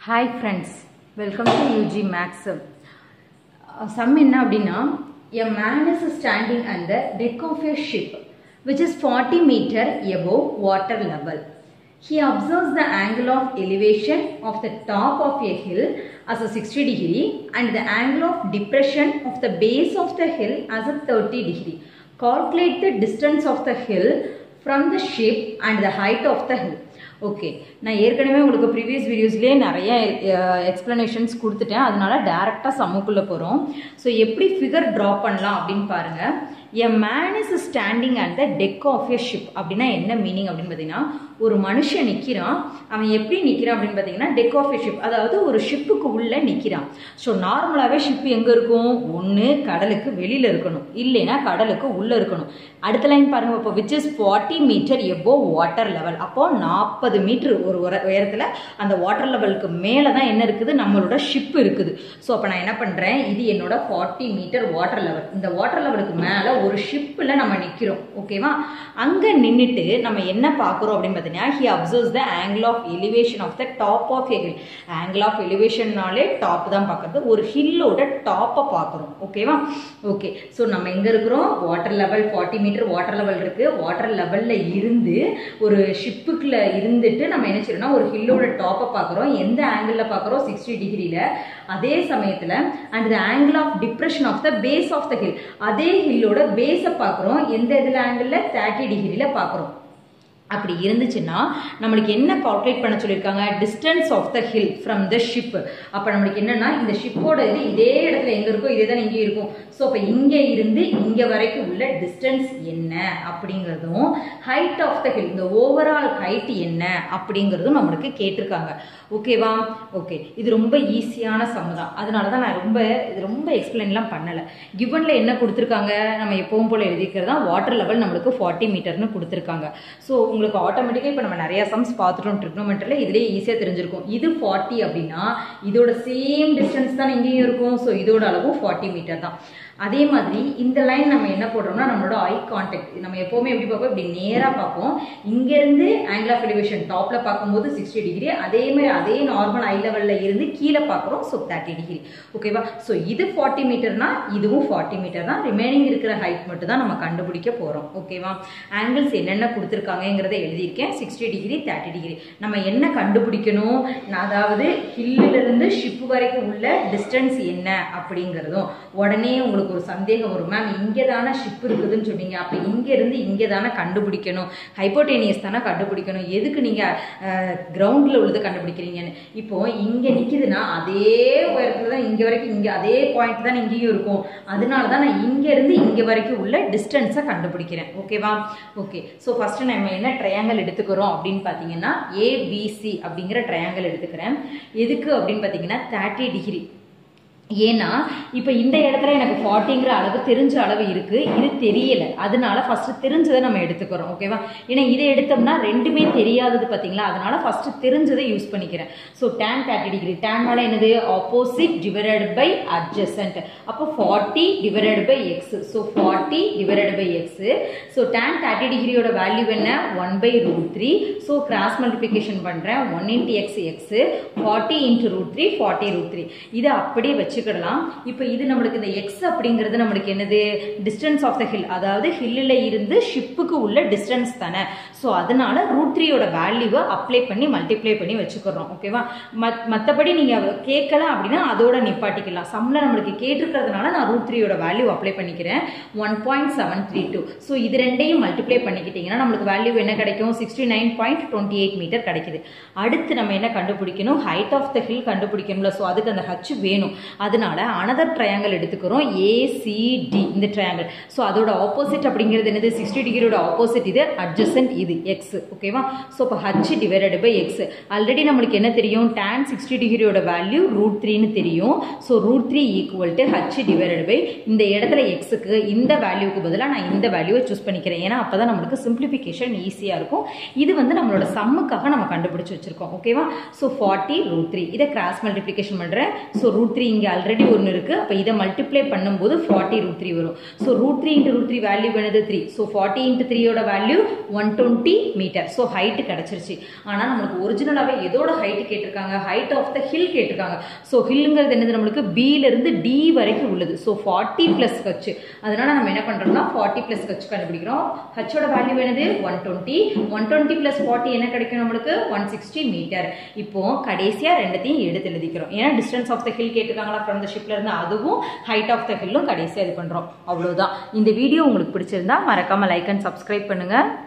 Hi friends welcome to UG maths sum என்ன அப்படின்னா a man is standing at the deck of a ship which is forty metre above water level He observes the angle of elevation of the top of a hill as a 60 degree and the angle of depression of the base of the hill as a 30 degree. Calculate the distance of the hill from the ship and the height of the hill. Okay நான் ஏற்கனவே உங்களுக்கு previous வீடியோஸ்லேயே நிறைய explanations கொடுத்துட்டேன் அதனால டேரெக்டாக சம்முக்குள்ளே போகிறோம் so எப்படி figure draw பண்ணலாம் அப்படின்னு பாருங்கள் a man is standing at the deck of a ship அப்படின்னா என்ன மீனிங் அப்படின்னு பார்த்தீங்கன்னா ஒரு மனுஷன் நிற்கிறான் அவன் எப்படி நிற்கிறான் அப்படின்னு பார்த்தீங்கன்னா டெக் ஆஃப் எ ஷிப் அதாவது ஒரு ஷிப்புக்கு உள்ளே நிற்கிறான் ஸோ நார்மலாகவே ஷிப் எங்கே இருக்கும் ஒன்று கடலுக்கு வெளியில் இருக்கணும் இல்லைன்னா கடலுக்கு உள்ளே இருக்கணும் அடுத்த லைன் பாருங்க இப்போ which is forty metre above water level அப்போ நாற்பது மீட்டர் ஒரு உயரத்தில் அந்த வாட்டர் லெவலுக்கு மேலே தான் என்ன இருக்குது நம்மளோட ஷிப் இருக்குது ஸோ அப்போ நான் என்ன பண்ணுறேன் இது என்னோட ஃபார்ட்டி மீட்டர் வாட்டர் லெவல் இந்த வாட்டர் லெவலுக்கு மேலே ஒரு ஷிப்பில் நம்ம நிற்கிறோம் ஓகேவா அங்கே நின்றுட்டு நம்ம என்ன பார்க்குறோம் அப்படின்னு பார்த்தீங்கன்னா he observes the angle of elevation of the top of a hill angle of எலிவேஷன்னாலே டாப் தான் பார்க்குறது ஒரு ஹில்லோட டாப்பை பார்க்குறோம் ஓகேவா ஓகே ஸோ நம்ம எங்கே இருக்கிறோம் water level forty metre water level இருக்குது வாட்டர் லெவலில் இருந்து ஒரு ஷிப்புக்குள்ள இருந்துட்டு நம்ம என்ன செய்யறோம்னா ஒரு ஹில்லோட டாப்பை பார்க்குறோம் எந்த ஆங்கிளில் பார்க்குறோம் சிக்ஸ்டி டிகிரியில் அதே சமயத்தில் and the angle of depression of the base of the hill அதே ஹில்லோட பேஸை பார்க்குறோம் எந்த இதில் ஆங்கிளில் தேர்ட்டி டிகிரியில் பார்க்குறோம் அப்படி இருந்துச்சுன்னா நம்மளுக்கு என்ன கால்குலேட் பண்ண சொல்லியிருக்காங்க distance of the hill from the ship அப்போ நம்மளுக்கு என்னன்னா இந்த ஷிப்போட இது இதே இடத்துல எங்கே இருக்கோ இதே தான் இங்கே இருக்கும் ஸோ அப்போ இங்கே இருந்து இங்கே வரைக்கும் உள்ள டிஸ்டன்ஸ் என்ன அப்படிங்கிறதும் ஹைட் ஆஃப் த ஹில் இந்த ஓவரால் ஹைட் என்ன அப்படிங்கிறதும் நம்மளுக்கு கேட்டிருக்காங்க ஓகேவா ஓகே இது ரொம்ப ஈஸியான சம் தான் அதனால தான் நான் ரொம்ப இது ரொம்ப எக்ஸ்பிளைன்லாம் பண்ணலை கிவனில் என்ன கொடுத்துருக்காங்க நம்ம எப்பவும் போல் எழுதிக்கிறது தான் வாட்டர் லெவல் நம்மளுக்கு ஃபார்ட்டி மீட்டர்னு கொடுத்துருக்காங்க ஸோ உங்களுக்கு ஆட்டோமேட்டிக்காக இப்போ நம்ம நிறைய சம்ஸ் பார்த்துட்டோம் ட்ரிக்னோமெண்ட்டில் இதுலேயே ஈஸியாக தெரிஞ்சிருக்கும் இது ஃபார்ட்டி அப்படின்னா இதோட சேம் டிஸ்டன்ஸ் தான் இங்கேயும் இருக்கும் ஸோ இதோட அளவும் ஃபார்ட்டி மீட்டர் தான் அதே மாதிரி இந்த லைன் நம்ம என்ன போடுறோம்னா நம்மளோட ஐ கான்டாக்ட் நம்ம எப்போவுமே எப்படி பார்ப்போம் இப்படி நேராக பார்ப்போம் இங்கேருந்து ஆங்கிள் ஆஃப் எலிவேஷன் டாப்பில் பார்க்கும்போது சிக்ஸ்டி டிகிரி அதே மாதிரி அதே நார்மல் ஐ லெவலில் இருந்து கீழே பார்க்குறோம் ஸோ தேர்ட்டி டிகிரி ஓகேவா ஸோ இது ஃபார்ட்டி மீட்டர்னா இதுவும் ஃபார்ட்டி மீட்டர் தான் ரிமைனிங் இருக்கிற ஹைட் மட்டும் தான் நம்ம கண்டுபிடிக்க போகிறோம் ஓகேவா ஆங்கிள்ஸ் என்னென்ன கொடுத்துருக்காங்கிறத எழுதியிருக்கேன் சிக்ஸ்டி டிகிரி தேர்ட்டி டிகிரி நம்ம என்ன கண்டுபிடிக்கணும் அதாவது ஹில்லிலிருந்து ஷிப் வரைக்கும் உள்ள டிஸ்டன்ஸ் என்ன அப்படிங்கிறதும் உடனே உங்களுக்கு உங்களுக்கு ஒரு சந்தேகம் வரும் மேம் இங்கே தானே ஷிப் இருக்குதுன்னு சொன்னீங்க அப்போ இங்கேருந்து இங்கே தானே கண்டுபிடிக்கணும் ஹைப்போடேனியஸ் தானே கண்டுபிடிக்கணும் எதுக்கு நீங்கள் கிரவுண்டில் உள்ளது கண்டுபிடிக்கிறீங்கன்னு இப்போ இங்கே நிற்கிதுன்னா அதே உயரத்தில் தான் இங்கே வரைக்கும் இங்கே அதே பாயிண்ட் தான் இங்கேயும் இருக்கும் அதனால தான் நான் இங்கேருந்து இங்கே வரைக்கும் உள்ள டிஸ்டன்ஸை கண்டுபிடிக்கிறேன் ஓகேவா ஓகே ஸோ ஃபஸ்ட்டு நம்ம என்ன ட்ரையாங்கல் எடுத்துக்கிறோம் அப்படின்னு பார்த்தீங்கன்னா ஏபிசி அப்படிங்கிற ட்ரையாங்கல் எடுத்துக்கிறேன் எதுக்கு அப்படின்னு பார்த்தீங்கன்னா தேர்ட்டி டிகிரி ஏன்னா இப்போ இந்த இடத்துல எனக்கு ஃபார்ட்டிங்கிற அளவு தெரிஞ்ச அளவு இருக்குது இது தெரியல அதனால ஃபஸ்ட்டு தெரிஞ்சதை நம்ம எடுத்துக்கிறோம் ஓகேவா ஏன்னா இதை எடுத்தோம்னா ரெண்டுமே தெரியாதது பார்த்தீங்களா அதனால ஃபஸ்ட்டு தெரிஞ்சதை யூஸ் பண்ணிக்கிறேன் ஸோ டேன் தேர்ட்டி டிகிரி டேன்னால என்னது ஆப்போசிட் டிவைடட் பை அட்ஜசன்ட் அப்போ forty divided by x so forty divided by x so tan thirty டிகிரியோட வேல்யூ என்ன one by root three so cross multiplication பண்ணுறேன் one into x x forty into root three forty root three இதை அப்படியே வச்சு வச்சுக்கிடலாம் இப்போ இது நம்மளுக்கு இந்த எக்ஸ் அப்படிங்கிறது நம்மளுக்கு என்னது டிஸ்டன்ஸ் ஆஃப் த ஹில் அதாவது ஹில்லில் இருந்து ஷிப்புக்கு உள்ள டிஸ்டன்ஸ் தானே ஸோ அதனால ரூட் த்ரீயோட வேல்யூவை அப்ளை பண்ணி மல்டிப்ளை பண்ணி வச்சுக்கிறோம் ஓகேவா மத் மற்றபடி நீங்கள் கேட்கல அப்படின்னா அதோட நிப்பாட்டிக்கலாம் சம்மில் நம்மளுக்கு கேட்டிருக்கிறதுனால நான் ரூட் த்ரீயோட வேல்யூ அப்ளை பண்ணிக்கிறேன் one point seven three two so இது ரெண்டையும் மல்டிப்ளை பண்ணிக்கிட்டிங்கன்னா நம்மளுக்கு வேல்யூ என்ன கிடைக்கும் sixty nine point twenty eight metre கிடைக்குது அடுத்து நம்ம என்ன கண்டுபிடிக்கணும் ஹைட் ஆஃப் த ஹில் கண்டுபிடிக்கணும்ல ஸோ அதுக்கு அந்த ஹச் வேணும் அதனால அனதர் ட்ரையாங்கல் எடுத்துக்கிறோம் ஏசிடி இந்த ட்ரையாங்கல் ஸோ அதோட ஆப்போசிட் அப்படிங்கிறது என்னது சிக்ஸ்டி டிகிரியோட ஆப்போசிட் இது அட்ஜசன்ட் இது எக்ஸ் ஓகேவா ஸோ இப்போ h divided by x already நம்மளுக்கு என்ன தெரியும் டேன் சிக்ஸ்டி டிகிரியோட வேல்யூ ரூட் த்ரீன்னு தெரியும் so root three equal to h divided by இந்த இடத்துல எக்ஸுக்கு இந்த வேல்யூக்கு பதிலாக நான் இந்த வேல்யூவை சூஸ் பண்ணிக்கிறேன் ஏன்னா அப்போ தான் நம்மளுக்கு சிம்பிளிஃபிகேஷன் ஈஸியாக இருக்கும் இது வந்து நம்மளோட சம்முக்காக நம்ம கண்டுபிடிச்சு வச்சிருக்கோம் ஓகேவா ஸோ ஃபார்ட்டி ரூட் த்ரீ இதை கிராஸ் மல்டிப்ளிகேஷன் பண்ணுறேன் ஸோ ரூட் த்ரீ இங்கே ஆல்ரெடி ஒன்று இருக்குது அப்போ இதை மல்டிப்ளை பண்ணும்போது ஃபார்ட்டி ரூட் த்ரீ வரும் so root three into root three value வேணுது த்ரீ ஸோ ஃபார்ட்டி இன்ட்டு த்ரீயோட value one twenty metre so height கிடச்சிருச்சு ஆனால் நம்மளுக்கு ஒரிஜினலாகவே எதோட ஹைட்டு கேட்டிருக்காங்க ஹைட் ஆஃப் த ஹில் கேட்டிருக்காங்க ஸோ ஹில்லுங்கிறது என்னது நம்மளுக்கு பியிலிருந்து டி வரைக்கும் உள்ளது ஸோ ஃபார்ட்டி ப்ளஸ் ஹச் அதனால நம்ம என்ன பண்ணுறோம்னா ஃபார்ட்டி ப்ளஸ் ஹச் கண்டுபிடிக்கிறோம் ஹச்சோட வேல்யூ என்னது one twenty one twenty plus forty என்ன கிடைக்கும் நம்மளுக்கு ஒன் சிக்ஸ்டி மீட்டர் இப்போ கடைசியாக ரெண்டத்தையும் எடுத்து எழுதிக்கிறோம் ஏன்னா டிஸ்டன்ஸ் ஆஃப் த ஹில் கேட்டிருக்காங்களா ஃப்ரம் த ஷிப்ல இருந்து அதுவும் ஹைட் ஆஃப் த ஹில்லும் கடைசியாக இது பண்ணுறோம் அவ்வளோதான் இந்த வீடியோ உங்களுக்கு பிடிச்சிருந்தா மறக்காம லைக் அண்ட் சப்ஸ்கிரைப் பண்ணுங்க